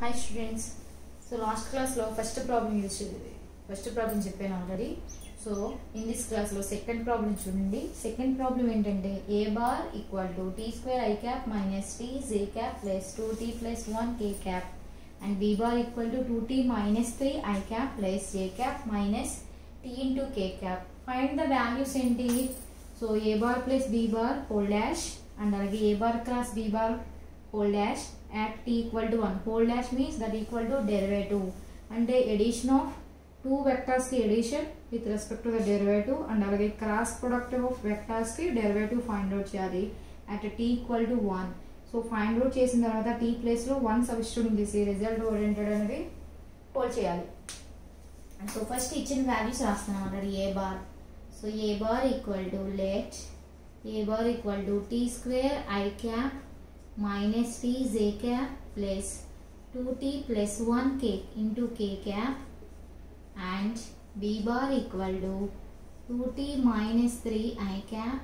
hi students so last క్లాస్లో first problem use first problem చెప్పాను already so in this క్లాస్లో second problem చూడండి second problem ఏంటంటే a bar equal to t square i cap minus t j cap plus two t plus one k cap and b bar equal to two t minus three i cap plus j cap minus t into k cap find the values ఏంటి so A bar plus b bar whole dash and అలాగే a bar cross b bar whole dash at t equal to 1 whole dash means that equal to derivative అంటే addition of two vectors కి addition with respect to the derivative and అలాగే cross product of vectors కి derivative find out చేయాలి at tea equal to one so find out చేసిన తర్వాత t place లో one substitute చేసి result oriented అనేది పోల్ చేయాలి సో ఫస్ట్ ఇచ్చిన వాల్యూస్ రాస్తున్నాం already a bar so A bar equal to let a bar equal to t square i cap minus t j cap plus 2t plus 1 k into k cap and b bar equal to 2t minus 3 i cap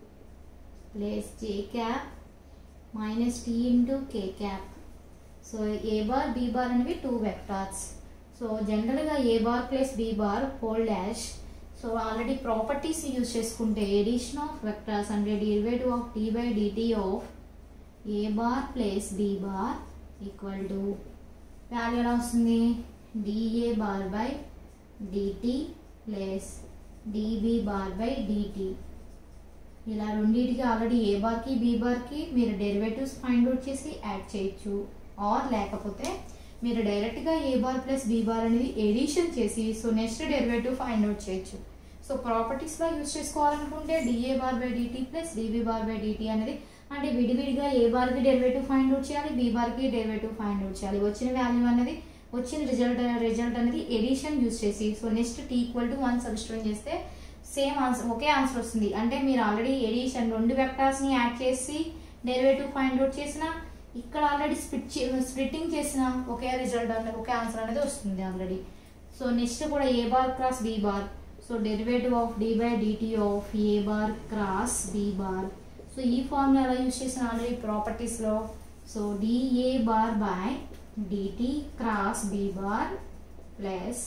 plus j cap minus t into k cap so A bar b bar అనేవి two vectors so జనరల్గా a bar plus b bar whole dash so already properties use చేసుకుంటే addition of vectors అంటే derivative of t by dt of a bar plus b bar equal to value ఎలా వస్తుంది d a bar by d t plus d b bar by d t ఇలా రెండింటికి already a బార్కి b బార్కి మీరు derivatives find out చేసి add చేయొచ్చు ఆర్ లేకపోతే మీరు డైరెక్ట్గా a bar plus b bar అనేది ఎడిషన్ చేసి so next derivative find out చేయొచ్చు సో ప్రాపర్టీస్లో యూజ్ చేసుకోవాలనుకుంటే d a bar by d t plus d b bar by d t అనేది అంటే విడివిడిగా ఏ బార్కి డెరివేటివ్ ఫైండ్ అవుట్ చేయాలి బి బార్కి డెరివేటివ్ ఫైండ్ అవుట్ చేయాలి వచ్చిన వాల్యూ అనేది వచ్చిన రిజల్ట్ రిజల్ట్ అనేది ఎడిషన్ యూజ్ చేసి so next t equal to one substitute చేస్తే సేమ్ ఆన్సర్ ఒకే ఆన్సర్ వస్తుంది అంటే మీరు ఆల్రెడీ ఎడిషన్ రెండు వెక్టార్స్ని యాడ్ చేసి డెరివేటివ్ ఫైండ్ అవుట్ చేసిన ఇక్కడ ఆల్రెడీ స్ప్లిట్ స్ప్లిట్టింగ్ చేసిన ఒకే రిజల్ట్ అనేది ఒకే ఆన్సర్ అనేది వస్తుంది ఆల్రెడీ సో నెక్స్ట్ కూడా a bar cross B bar so derivative of d by d t of a bar cross B bar so ఈ ఫార్ములా ఎలా యూజ్ చేసిన ఆల్రెడీ ప్రాపర్టీస్లో so d a bar by d t cross B bar plus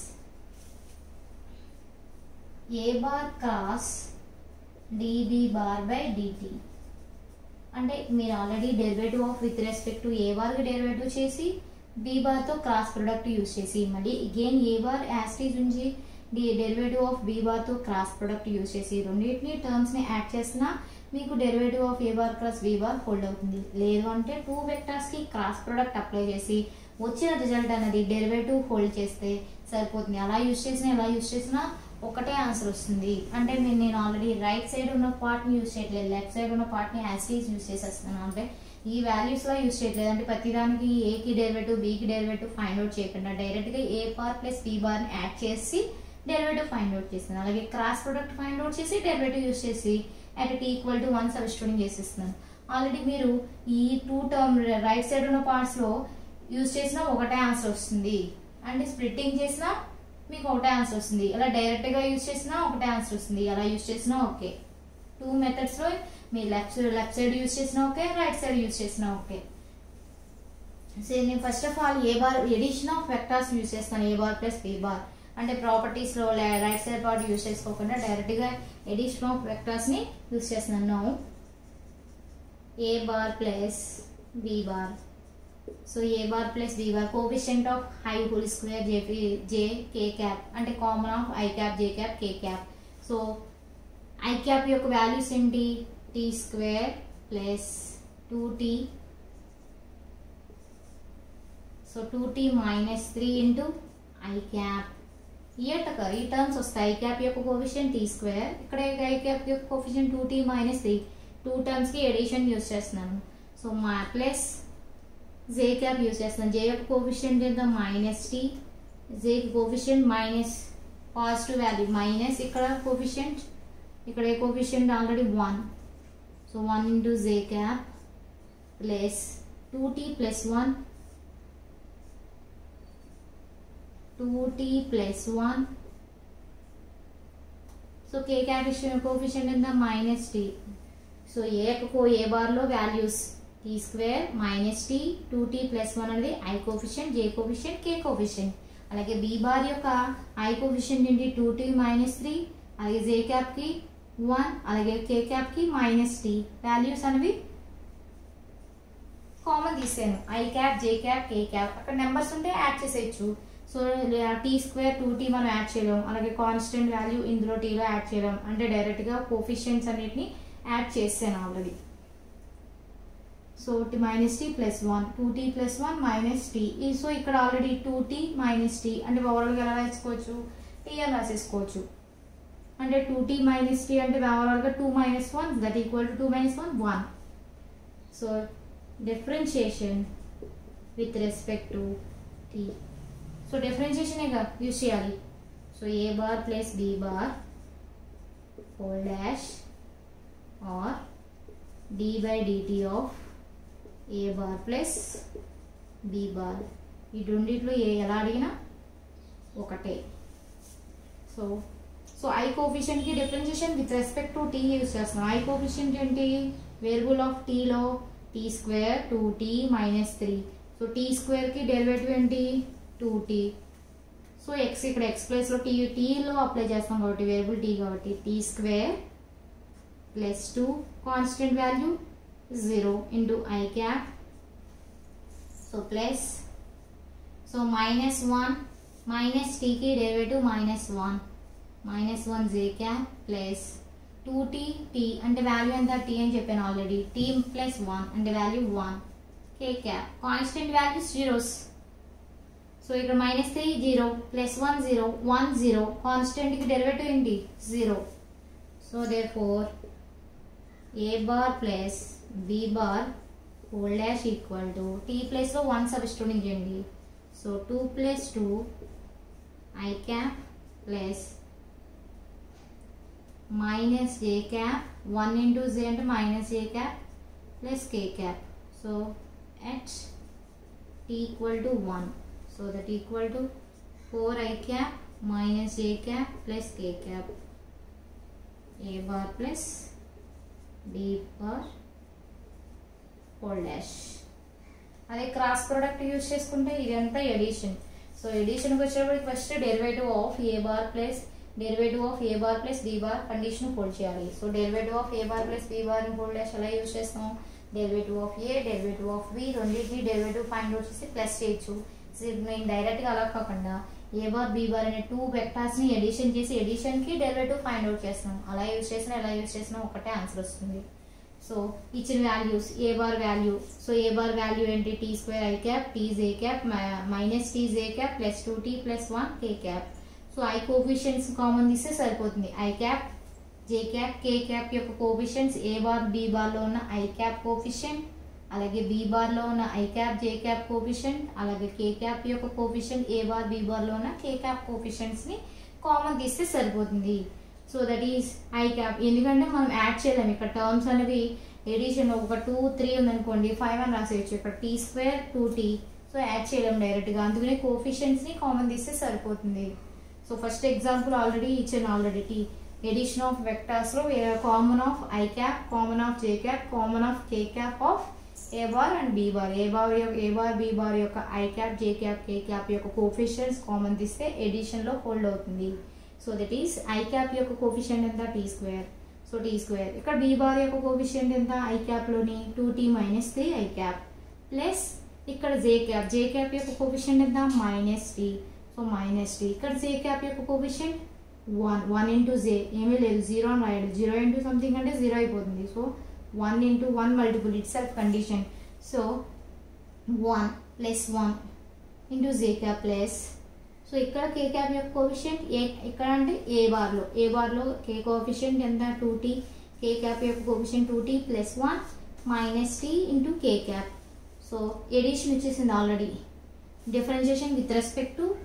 a bar cross d b bar by d t అంటే మీరు already derivative of with respect to a బార్కి derivative చేసి b బార్తో cross product use చేసి మళ్ళీ అగైన్ ఏ బార్ యాస్టీజ్ ఉంచి D derivative of b బార్తో cross product use చేసి రెండింటిని టర్మ్స్ని యాడ్ చేసినా మీకు derivative of a bar cross B bar hold అవుతుంది లేదు అంటే టూ వెక్టార్స్కి క్రాస్ ప్రొడక్ట్ అప్లై చేసి వచ్చిన రిజల్ట్ అనేది డెరివేటివ్ హోల్డ్ చేస్తే సరిపోతుంది అలా యూజ్ చేసినా ఎలా యూజ్ చేసినా ఒకటే ఆన్సర్ వస్తుంది అంటే మీరు నేను ఆల్రెడీ రైట్ సైడ్ ఉన్న పార్ట్ని యూజ్ చేయట్లేదు లెఫ్ట్ సైడ్ ఉన్న పార్ట్ని యాస్టీస్ యూజ్ చేసేస్తున్నాను అంటే ఈ వాల్యూస్లో యూజ్ చేయట్లేదు అంటే ప్రతిదానికి ఏకి డెరివేటివ్ బీకి డెరివేటివ్ ఫైండ్ అవుట్ చేయకుండా డైరెక్ట్గా ఏ బార్ ప్లస్ బి బార్ని యాడ్ చేసి డెరివేటివ్ ఫైండ్ అవుట్ చేస్తున్నాను అలాగే క్రాస్ ప్రొడక్ట్ ఫైండ్ అవుట్ చేసి డెరివేటివ్ యూజ్ చేసి at tea equal to one substituting చేసేస్తున్నాను ఆల్రెడీ మీరు ఈ టూ టర్మ్ రైట్ సైడ్ ఉన్న పార్ట్స్లో యూజ్ చేసినా ఒకటే ఆన్సర్ వస్తుంది అండ్ స్ప్లిట్టింగ్ చేసినా మీకు ఒకటే ఆన్సర్ వస్తుంది అలా డైరెక్ట్గా యూజ్ చేసినా ఒకటే ఆన్సర్ వస్తుంది అలా యూజ్ చేసినా ఓకే టూ మెథడ్స్లో మీరు లెఫ్ట్ లెఫ్ట్ సైడ్ యూజ్ చేసినా ఓకే రైట్ సైడ్ యూజ్ చేసినా ఓకే సో నేను first of all a bar addition of vectors use చేస్తాను a bar plus b bar అంటే ప్రాపర్టీస్లో రైట్ సైడ్ పార్ట్ యూజ్ చేసుకోకుండా డైరెక్ట్గా ఎడిషన్ ఆఫ్ వెక్టర్స్ని యూజ్ చేస్తున్నాను a bar plus b bar so A bar plus b bar coefficient of i whole square j j k cap అంటే common of i cap j cap k cap so i cap యొక్క values ఏంటి t square plus two tea so two t minus three into i cap ఈ యొక్క ఈ terms వస్తాయి i cap యొక్క coefficient t square ఇక్కడ i cap యొక్క coefficient two t minus three two టర్మ్స్కి ఎడిషన్ యూస్ చేస్తున్నాను సో మా ప్లస్ జే క్యాప్ యూస్ చేస్తున్నాను జే యొక్క కోఫిషియన్ ఎంత minus t j coefficient minus positive value minus ఇక్కడ కోఫిషియంట్ ఇక్కడ ఏ coefficient already one so one into j cap plus two t plus one two t plus one so k coefficient ఎంత minus t so a a బార్లో values t square minus t two t plus one అనేది i coefficient j coefficient k coefficient అలాగే b bar యొక్క i coefficient ఏంటి two t minus three అలాగే j క్యాప్కి one అలాగే k క్యాప్కి minus t values అనేవి కామన్ తీసాను i cap j cap k cap అక్కడ నెంబర్స్ ఉంటే యాడ్ చేసేయచ్చు so t square two t మనం యాడ్ చేయలేం అలాగే కాన్స్టెంట్ వాల్యూ ఇందులో టీలో యాడ్ చేయలేం అంటే డైరెక్ట్గా కోఫిషియన్స్ అన్నిటిని యాడ్ చేసాను already so t minus t plus one two t plus one minus t so ఇక్కడ already two t minus t అంటే ఓవరాల్గా ఎలా రాసుకోవచ్చు టీ అని రాసేసుకోవచ్చు అంటే టూ టీ మైనస్ టీ అంటే ఓవరాల్గా two minus one that equal to two minus one one so differentiation with respect to t so డిఫరెన్షియేషనే యూజ్ చేయాలి so A bar plus b bar whole dash or d by d t of a bar plus b bar ఈ రెండిట్లో ఏ ఎలా అడిగినా ఒకటే so so i కోఫిషియంట్కి differentiation with respect to t use చేస్తున్నాం ఐ కోఫిషియంట్ ఏంటి వేరియబుల్ ఆఫ్ టీలో t square two t minus three so t స్క్వేర్కి డెరివేటివ్ ఏంటి టూ టీ సో ఎక్స్ ఇక్కడ ఎక్స్ ప్లేస్లో టీ టీలో అప్లై చేస్తాం కాబట్టి వేరియబుల్ టీ కాబట్టి t square plus two constant value zero into i cap so plus so minus one minus టీకి derivative minus one minus one j cap plus two t t అంటే value ఎంత t అని చెప్పాను already t plus one అంటే value one k cap constant values zeros so ఇక్కడ minus three zero plus one zero one zero కాన్స్టెంట్కి derivative ఏంటి zero so therefore a bar plus b bar whole dash equal to t ప్లస్లో one substituting చేయండి so two plus two i cap plus minus J cap one into j అంటే minus J cap plus K cap so at t equal to one so that equal to four i cap minus J cap plus K cap a bar plus b bar whole dash అదే cross product use చేసుకుంటే ఇదంతా addition so ఎడిషన్కి వచ్చేటప్పటికి first derivative of a bar plus derivative of a bar plus b bar condition hold చేయాలి so derivative of a bar plus b bar hold dash ఎలా use చేస్తాం derivative of a derivative of b రెండింటికి derivative find out చేసి plus చేయొచ్చు so నేను డైరెక్ట్గా అలా కాకుండా ఏ బార్ బి బార్ అనే టూ వెక్టార్స్ని ఎడిషన్ చేసి ఎడిషన్కి డెరివేటివ్ ఫైండ్ అవుట్ చేస్తున్నాం అలా యూజ్ చేసినా ఎలా యూజ్ చేసినా ఒకటే ఆన్సర్ వస్తుంది సో ఇచ్చిన values a bar value so A bar value ఏంటి t square i cap t j cap minus t j cap plus two t plus one k cap so i coefficients common తీస్తే సరిపోతుంది i cap j cap k cap యొక్క coefficients a bar b బార్లో ఉన్న i cap coefficient అలాగే b బార్లో ఉన్న i cap j cap coefficient అలాగే k cap యొక్క కోఫిషియంట్ ఏ బార్ బి బార్లో ఉన్న కే క్యాప్ కోఫిషియంట్స్ని కామన్ తీస్తే సరిపోతుంది so that is i cap ఎందుకంటే మనం యాడ్ చేయలేము ఇక్కడ టర్మ్స్ అనేవి ఎడిషన్ ఒక టూ త్రీ ఉందనుకోండి ఫైవ్ అని రాసేయచ్చు ఇక్కడ t square two tea so add చేయలేము డైరెక్ట్గా అందుకనే కోఫిషియన్స్ని కామన్ తీస్తే సరిపోతుంది సో ఫస్ట్ ఎగ్జాంపుల్ ఆల్రెడీ ఇచ్చాను ఆల్రెడీ టీ ఎడిషన్ ఆఫ్ వెక్టార్స్లో common of i cap common of j cap common of k cap of a bar and b bar A bar యొక్క a bar b bar యొక్క i cap j cap k cap యొక్క coefficients common తీస్తే ఎడిషన్లో hold అవుతుంది so that is i cap యొక్క coefficient ఎంత t square so t square ఇక్కడ b bar యొక్క కోఫిషియంట్ ఎంత ఐ క్యాప్లోని two t minus three i cap plus ఇక్కడ జే క్యాప్ జే క్యాప్ యొక్క కోఫిషియంట్ ఎంత minus t so minus t ఇక్కడ జే క్యాప్ యొక్క coefficient one one into j ఏమీ లేదు జీరో అని రాయడు జీరో ఇంటూ సంథింగ్ అంటే జీరో అయిపోతుంది so one into one multiple itself condition so one plus one into j cap plus so ఇక్కడ k cap యొక్క coefficient ఏ ఇక్కడ అంటే ఏ బార్లో ఏ బార్లో కే కోఫిషియంట్ ఎంత టూ టీ కే క్యాప్ యొక్క coefficient two t plus one minus t into k cap so addition వచ్చేసింది already differentiation with respect to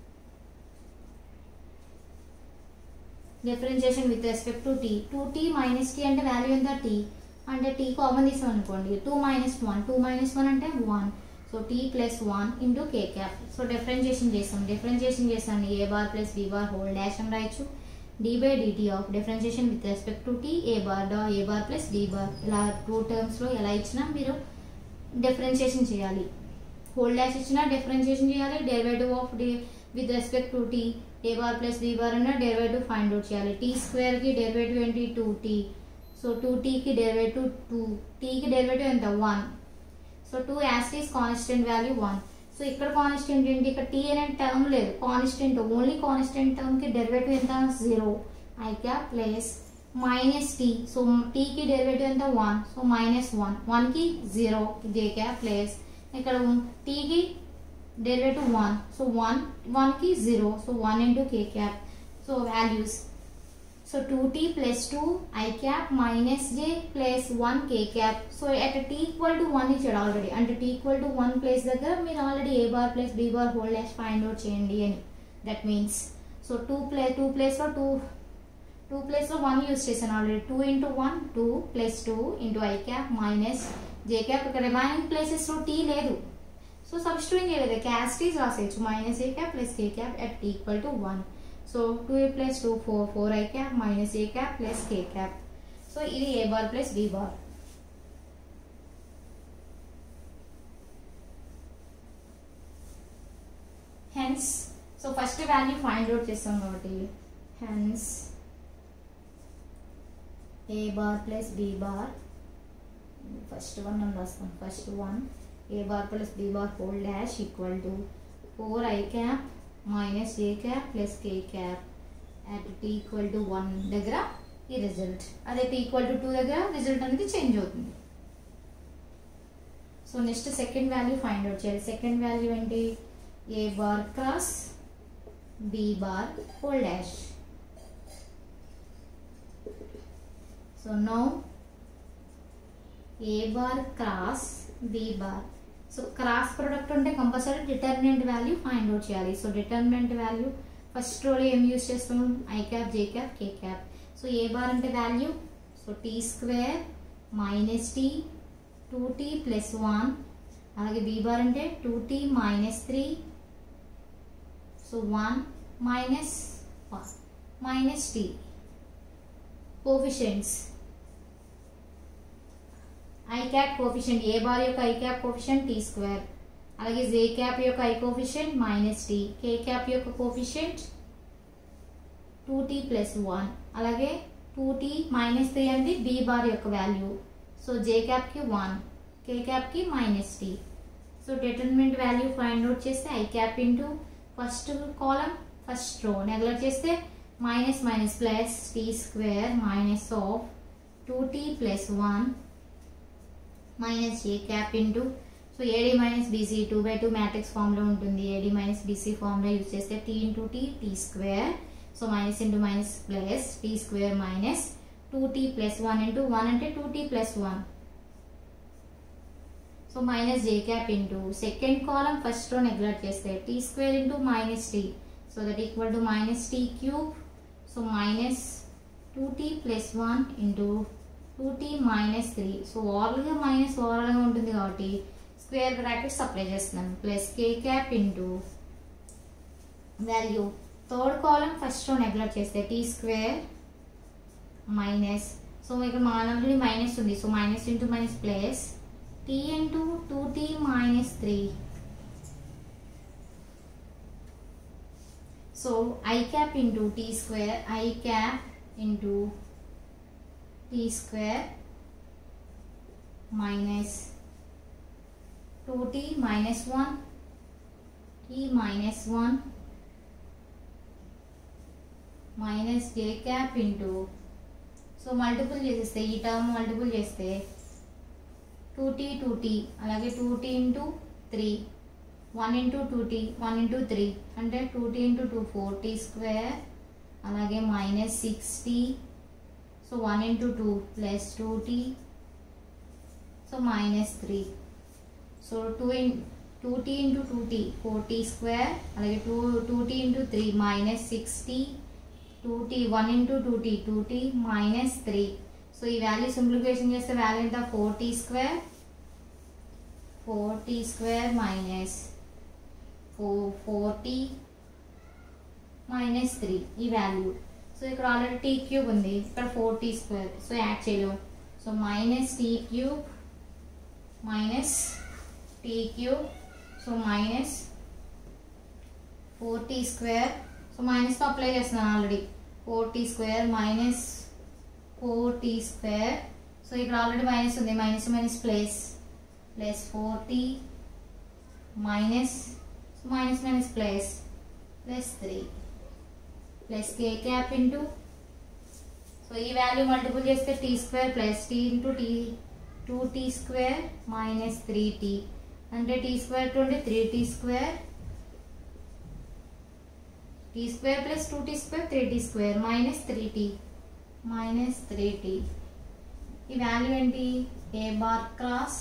differentiation with respect to t two t minus t అంటే value ఎంత t అంటే t common తీసాం అనుకోండి two minus one two minus one అంటే one so t plus one into k cap so differentiation చేస్తాం differentiation చేస్తాం a bar plus b bar whole dash అని రాయొచ్చు d by dt of differentiation with respect to t a bar డా a bar plus b bar ఇలా two టర్మ్స్లో ఎలా ఇచ్చినా మీరు డిఫరెన్షియేషన్ చేయాలి హోల్ డాష్ ఇచ్చిన డిఫరెన్షియేషన్ చేయాలి derivative of d with respect to t a bar plus b bar అన్న డెరివేటివ్ ఫైండ్ అవుట్ చేయాలి టీ స్క్వేర్కి డెరివేటివ్ ఏంటి టూ టీ సో టూ టీకి డెరివేటివ్ టూ టీకి డెరివేటివ్ ఎంత వన్ సో టూ యాస్టీస్ కాన్స్టెంట్ వాల్యూ వన్ సో ఇక్కడ constant ఏంటి ఇక్కడ టీ అనే టర్మ్ లేదు కాన్స్టెంట్ ఓన్లీ కాన్స్టెంట్ టర్మ్కి డెరివేటివ్ ఎంత zero i cap plus minus t so టీకి డెరివేటివ్ ఎంత వన్ సో మైనస్ వన్ వన్కి జీరో జే క్యాప్ ప్లస్ ఇక్కడ టీకి డెరివేటివ్ వన్ సో వన్ వన్కి zero so one into k cap so values so two t plus two i cap minus j plus one k cap so at tea equal to one ఇచ్చాడు already అంటే t equal to one place దగ్గర మీరు already a bar plus b bar whole dash find out చేయండి అని that means so two play two ప్లేస్లో two two ప్లేస్లో one use చేశాను already two into one two plus two into i cap minus J cap ఇక్కడ remaining ప్లేసెస్లో t లేదు so substitute చేయలేదు క్యాస్టీస్ రాసేయచ్చు minus A cap plus K cap at equal to one so two a plus two four four i cap minus A cap plus K cap so ఇది a bar plus b bar hence so first value find out చేస్తాం కాబట్టి hence a bar plus b bar first one అని రాస్తాం first one a bar plus b bar whole dash equal to four i cap minus A cap plus K cap at tea equal to one దగ్గర ఈ result అదే tea equal to two దగ్గర result అనేది change అవుతుంది so next second value find out చేయాలి second value ఏంటి a bar cross B bar whole dash so now a bar cross B bar so cross product ఉంటే compulsory determinant value find out చేయాలి so determinant value first రోలో ఏం use చేస్తాం i cap j cap k cap so A bar అంటే value so t square minus t two t plus one అలాగే b bar అంటే two t minus three so one minus one minus t coefficients i cap coefficient a bar యొక్క i cap coefficient t square అలాగే j cap యొక్క i coefficient minus t k cap యొక్క coefficient two t plus one అలాగే two t minus three అనేది b bar యొక్క value so j క్యాప్కి one k క్యాప్కి minus t so determinant value find out చేస్తే I cap into first column first row neglect చేస్తే minus minus plus t square minus of two t plus one minus A cap into so ad minus bc two by two matrix ఫామ్లో ఉంటుంది ad minus bc ఫామ్లో use చేస్తే t into t t square so minus into minus plus t square minus two t plus one into one అంటే two t plus one so minus జే cap into second column first row neglect చేస్తే t square into minus t so that equal to minus t cube so minus two t plus one into two t minus three so ఓవరాల్గా minus ఓవరాల్గా ఉంటుంది కాబట్టి square brackets apply చేస్తున్నాను plus కే cap into value third column first row neglect చేస్తే t square minus so ఇక్కడ మానవుడి minus ఉంది so minus into minus plus t into two t minus three so i cap into tea square i cap into tea square minus two t minus one t minus one minus J cap into so multiple చేసేస్తే ఈ term multiple చేస్తే two t two t అలాగే two t into three one into two t one into three అంటే two t into two four t square అలాగే minus six t so one into two plus two tea so minus three so two in two t into two tea four t square అలాగే two two t into three minus six t two t one into two t two t minus three so ఈ value simplification చేస్తే value ఎంత four t square four t square minus four four t minus three ఈ value so ఇక్కడ already t cube ఉంది ఇక్కడ four t square so add చేయలేము so minus t cube minus t cube so minus four t square so మైనస్తో apply చేస్తున్నాను already four t square minus four t square so ఇక్కడ already minus ఉంది minus minus plus plus four t minus minus minus plus plus three plus కే cap into so ఈ value multiple చేస్తే t square plus t into t two t square minus three t అంటే t square twenty three tea square t square plus two t square three tea square minus three t minus three tea ఈ value ఏంటి a bar cross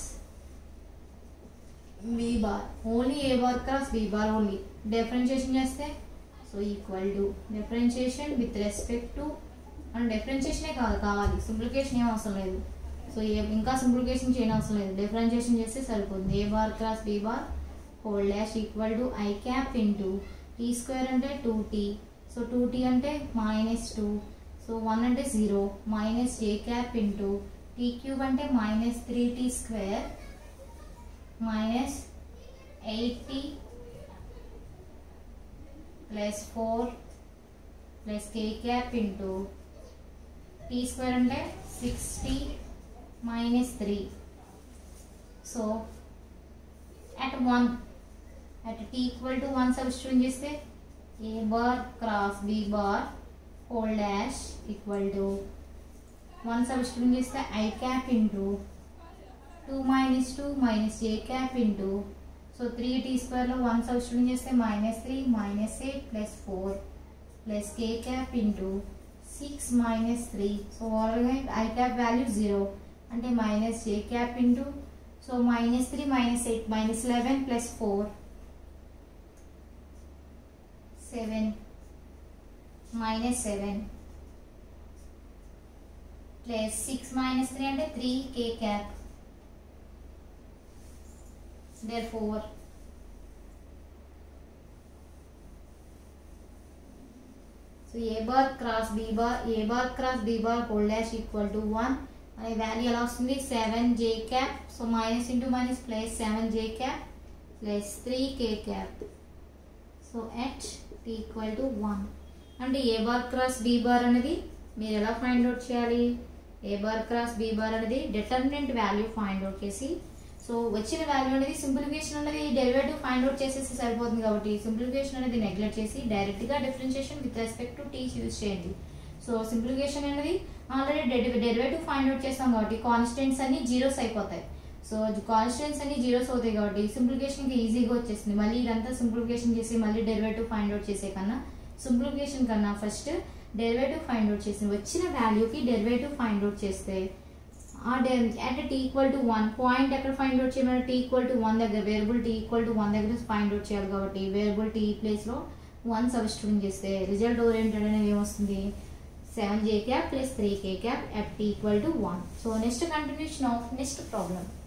v bar only a bar cross v bar only differentiation చేస్తే so equal to differentiation with respect to and డిఫరెన్షియేషనే కాదు కావాలి సింప్లికేషన్ ఏం అవసరం లేదు so ఏ ఇంకా సింప్లికేషన్ చేయని అవసరం లేదు డిఫరెన్షియేషన్ చేస్తే సరిపోతుంది A bar cross B bar whole dash equal to I cap into tea square అంటే two tea so two T అంటే మైనస్ టూ సో వన్ అంటే జీరో మైనస్ ఏ క్యాప్ ఇంటూ టీ క్యూబ్ అంటే minus three tea square minus eight T plus four plus కే cap into tea square అంటే sixty minus three so at one at tea equal to one substitute చేస్తే A bar cross B bar whole dash equal to one substitute చేస్తే I cap into two minus two minus A cap into so three T స్క్వేర్లో one substitute చేస్తే minus three minus eight plus four plus కే cap into six minus three so ఓవరాల్గా I cap value zero అంటే minus జే cap into so minus three minus eight minus eleven plus four seven minus seven plus six minus three అంటే three K cap therefore so A bar cross B bar A bar cross B bar whole dash equal to one అనే value ఎలా వస్తుంది seven J cap so minus into minus plus seven J cap plus three K cap so H equal to one అంటే A bar cross B bar అనేది మీరు ఎలా find out చేయాలి A bar cross B bar అనేది determinant value find out చేసి so వచ్చిన value అనేది simplification అనేది డెరివేటివ్ ఫైండ్ అవుట్ చేసేసి సరిపోతుంది కాబట్టి సింప్లిఫికేషన్ అనేది నెగ్లెక్ట్ చేసి డైరెక్ట్గా differentiation with respect to T's use చేయండి సో సింప్లిఫికేషన్ అనేది ఆల్రెడీ డెరివేటివ్ ఫైండ్ అవుట్ చేస్తాం కాబట్టి కాన్స్టెంట్స్ అన్ని జీరోస్ అయిపోతాయి సో కాన్స్టెంట్స్ అన్ని జీరోస్ అవుతాయి కాబట్టి సింప్లిఫికేషన్కి ఈజీగా వచ్చేస్తుంది మళ్ళీ ఇదంతా సింప్లిఫికేషన్ చేసి మళ్ళీ డెరివేటివ్ ఫైండ్ అవుట్ చేసే కన్నా సింప్లిఫికేషన్ కన్నా ఫస్ట్ డెరివేటివ్ ఫైండ్ అవుట్ చేసి వచ్చిన వాల్యూకి డెరివేటివ్ ఫైండ్ అవుట్ చేస్తే ఆ at tea equal to one point ఎక్కడ ఫైండ్ అవుట్ చేయమని టీ ఈక్వల్ టు వన్ దగ్గర variable T equal to one దగ్గర ఫైండ్ అవుట్ చేయాలి కాబట్టి వేరియబుల్ టీ ప్లేస్లో వన్ సబ్స్టిట్యూట్ చేస్తే రిజల్ట్ ఓరియంటెడ్ అనేది ఏమొస్తుంది seven J cap plus three K cap F T equal to one so next continuation of next problem